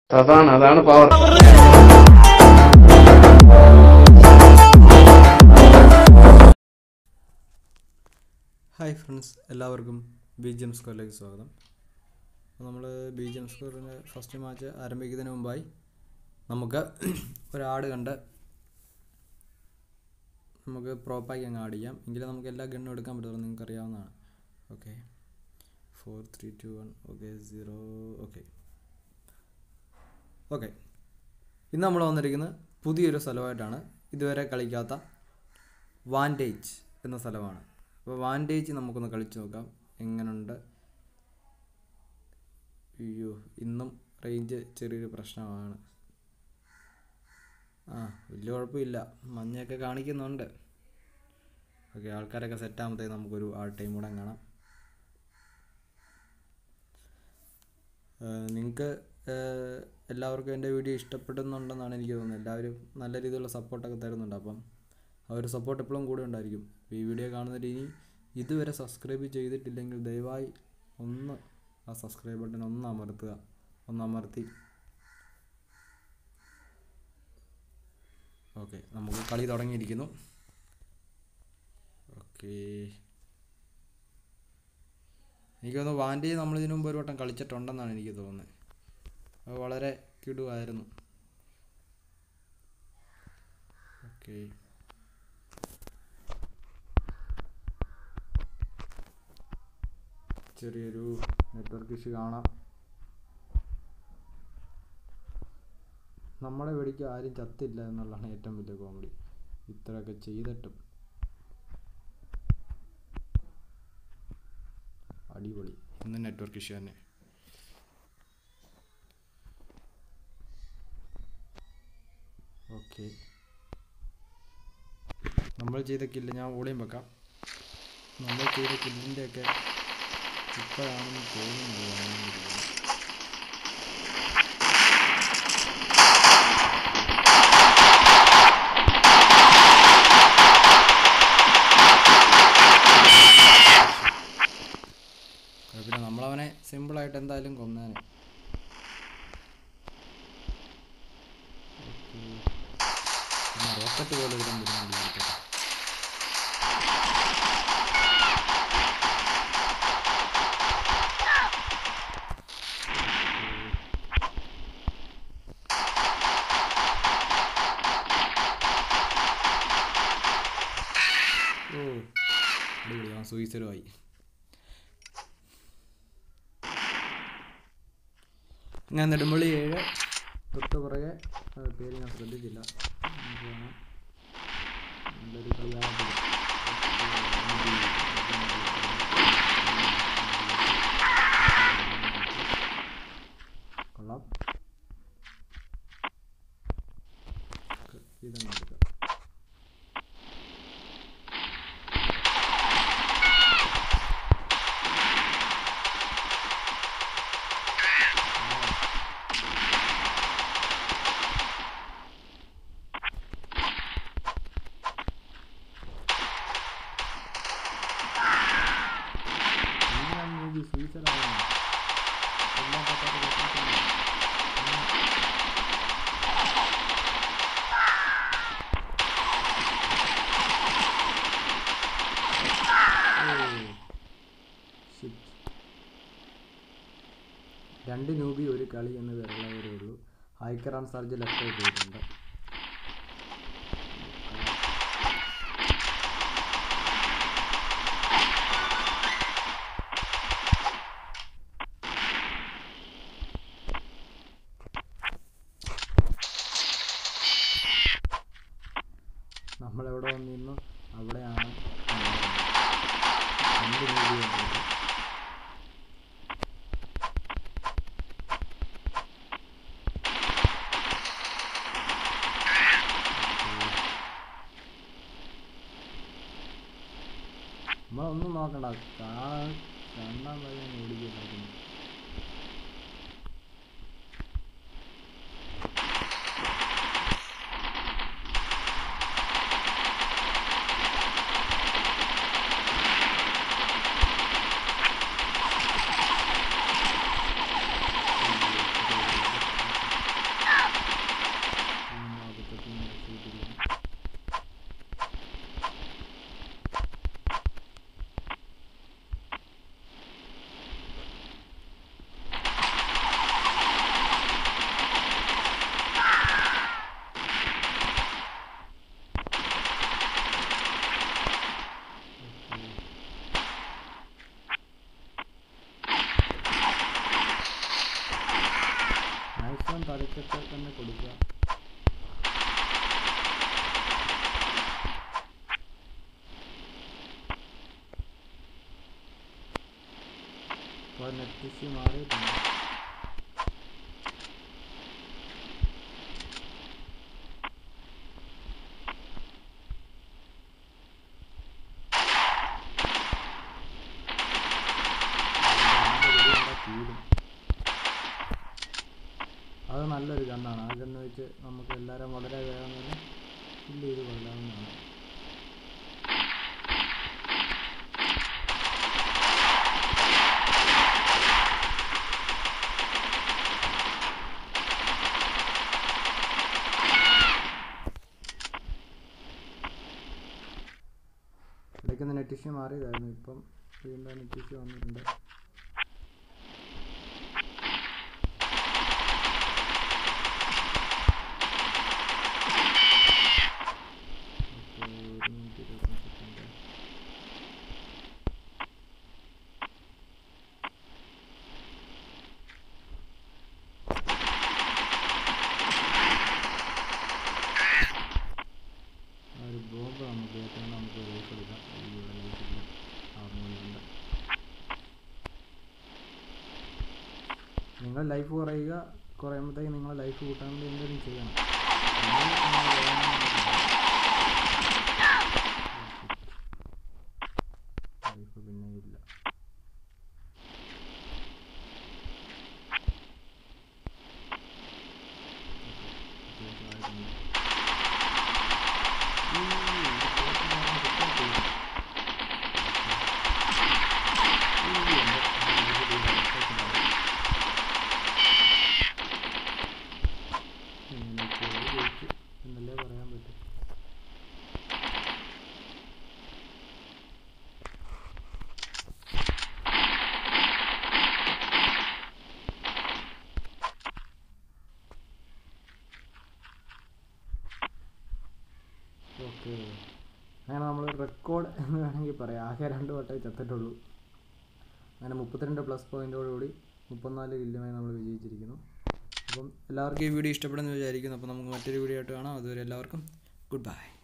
അതാണ് അതാണ് power hi friends എല്ലാവർക്കും ബി ജി എം സ്കോറിലേക്ക് സ്വാഗതം നമ്മൾ ബി ജി എം സ്കോറിൻ്റെ ഫസ്റ്റ് മാച്ച് ആരംഭിക്കുന്നതിന് മുമ്പായി നമുക്ക് ഒരാട് കണ്ട് നമുക്ക് പ്രോപ്പായി അങ്ങ് ആഡ് ചെയ്യാം എങ്കിലേ നമുക്ക് എല്ലാ ഗണ്ണും എടുക്കാൻ പറ്റുള്ളൂ നിങ്ങൾക്ക് അറിയാവുന്നതാണ് okay four three two one okay zero okay okay ഇന്ന് നമ്മൾ വന്നിരിക്കുന്നത് പുതിയൊരു സ്ഥലമായിട്ടാണ് ഇതുവരെ കളിക്കാത്ത വാൻറ്റേജ് എന്ന സ്ഥലമാണ് അപ്പോൾ വാൻറ്റേജ് നമുക്കൊന്ന് കളിച്ചു നോക്കാം എങ്ങനെയുണ്ട് അയ്യോ ഇന്നും റേഞ്ച് ചെറിയൊരു പ്രശ്നമാണ് ആ വലിയ കുഴപ്പമില്ല മഞ്ഞൊക്കെ കാണിക്കുന്നുണ്ട് ഓക്കെ ആൾക്കാരൊക്കെ സെറ്റ് ആകുമ്പോഴത്തേക്ക് നമുക്കൊരു ആ ടൈം കൂടെ കാണാം നിങ്ങൾക്ക് എല്ലാവർക്കും എൻ്റെ വീഡിയോ ഇഷ്ടപ്പെടുന്നുണ്ടെന്നാണ് എനിക്ക് തോന്നുന്നത് എല്ലാവരും നല്ല രീതിയിലുള്ള സപ്പോർട്ടൊക്കെ തരുന്നുണ്ട് അപ്പം ആ ഒരു സപ്പോർട്ട് എപ്പോഴും കൂടെ ഉണ്ടായിരിക്കും ഈ വീഡിയോ കാണുന്നവർ ഇനി ഇതുവരെ സബ്സ്ക്രൈബ് ചെയ്തിട്ടില്ലെങ്കിൽ ദയവായി ഒന്ന് ആ സബ്സ്ക്രൈബ് ബട്ടൺ ഒന്ന് അമർത്തുക ഒന്ന് അമർത്തി ഓക്കെ നമുക്ക് കളി തുടങ്ങിയിരിക്കുന്നു ഓക്കെ എനിക്ക് തോന്നുന്നു വാൻഡി നമ്മൾ ഇതിനു മുമ്പ് ഒരു വട്ടം കളിച്ചിട്ടുണ്ടെന്നാണ് എനിക്ക് തോന്നുന്നത് അത് വളരെ കിടുവായിരുന്നു ഓക്കെ ചെറിയൊരു നെറ്റ്വർക്ക് ഇഷ്യൂ കാണാം നമ്മുടെ വെടിക്ക് ആരും ചത്തില്ല എന്നുള്ളതാണ് ഏറ്റവും വലിയ കോമഡി ഇത്രയൊക്കെ ചെയ്തിട്ടും അടിപൊളി ഇന്ന് നെറ്റ്വർക്ക് ഇഷ്യൂ തന്നെ ഓക്കെ നമ്മൾ ചെയ്ത കില്ല് ഞാൻ വോളിയം വെക്കാം നമ്മൾ ചെയ്ത കില്ലിൻ്റെയൊക്കെ ഇപ്പോഴാണെന്ന് തോന്നുന്നത് വന്നുകൊണ്ടിരിക്കുന്നത്. കുഴപ്പമില്ല നമ്മളവനെ സിമ്പിളായിട്ട് എന്തായാലും കൊന്നേനെ ഓക്കേ. പിന്നെ റോക്കറ്റ് പോലെ ഒരു വരുന്നുണ്ട് ഇതിനകത്ത്. ഓ അടിപൊളി ആ സൂയിസൈഡുമായി ഞാൻ നെടുമ്പള്ളി ഏഴ് തൊട്ട് പുറകെ ആ, പേര് ഞാൻ ശ്രദ്ധിച്ചില്ല നമുക്ക് കാണാം. നല്ലൊരു കളിയാകത്തില്ല കൊള്ളാം ഇതങ്ങ് എടുക്കാം എന്തിനാണ് നോക്കി suicide ആവുന്നത്? കൊല്ലാൻ പറ്റാത്ത പ്രശ്നത്തിലാണ്. ഓ. Shit. രണ്ട് നൂബി ഒരു കളി എന്ന് വരളവരേ ഉള്ളൂ ഹൈക്കറാൻ സർജ് ലെഫ്റ്റ് പോയിട്ടുണ്ട് നമ്മളെവിടെ വന്നിരുന്നു അവിടെയാണ് രണ്ട് നൂബി ഉള്ളത് നമ്മളൊന്നും നോക്കണ്ട കാണാൻ കണ്ടാൻ പറയാൻ ഓടിക്കുന്നു വരയ്ക്കൊക്കെ തന്നെ കൊടുക്കുക അപ്പോൾ നെറ്റ് ഇഷ്യൂ മാറിയിട്ടുണ്ട് തീരും അത് നല്ലൊരു ഗണ്ണാണ് ആ ഗണ്ണ് വെച്ച് നമുക്ക് എല്ലാവരും വളരെ വേഗം തന്നെ കില്ല് ചെയ്ത് കൊല്ലാവുന്നതാണ് ഇടയ്ക്കൊന്ന് നെറ്റ് ഇഷ്യൂ മാറിയതായിരുന്നു ഇപ്പം വീണ്ടും നെറ്റ് ഇഷ്യൂ വന്നിട്ടുണ്ട് ഓക്കെ ഒരു മിനിറ്റ് ഇരുപത്തഞ്ച് സെക്കൻഡ് ആ ഒരു ബോംബ് നമുക്ക് ഏറ്റവും നമുക്ക് ലൈഫ് എടുക്കാം ഇവിടെ ലൈഫ് ഇല്ല ആർമോണിയുണ്ട് നിങ്ങൾ ലൈഫ് കുറയുക കുറയുമ്പോഴത്തേക്ക് നിങ്ങൾ ലൈഫ് കൂട്ടാൻ വേണ്ടി എന്തെങ്കിലും ചെയ്യണം അല്ലെങ്കിൽ നിങ്ങൾ ലൈഫ് പിന്നെ ഇല്ല അത്യാവശ്യമായിട്ടുണ്ട് എന്നല്ലേ പറയാൻ പറ്റും ഓക്കെ അങ്ങനെ നമ്മൾ റെക്കോർഡ് എന്ന് വേണമെങ്കിൽ പറയാം ആകെ രണ്ട് വട്ടമേ ചത്തിട്ടുള്ളൂ അങ്ങനെ മുപ്പത്തിരണ്ട് പ്ലസ് പോയിൻറ്റോടുകൂടി മുപ്പത്തിനാല് കില്ലുമായി നമ്മൾ വിജയിച്ചിരിക്കുന്നു അപ്പം എല്ലാവർക്കും ഈ വീഡിയോ ഇഷ്ടപ്പെടുമെന്ന് വിചാരിക്കുന്നു അപ്പോൾ നമുക്ക് മറ്റൊരു വീഡിയോ ആയിട്ട് കാണാം അതുവരെ എല്ലാവർക്കും ഗുഡ് ബൈ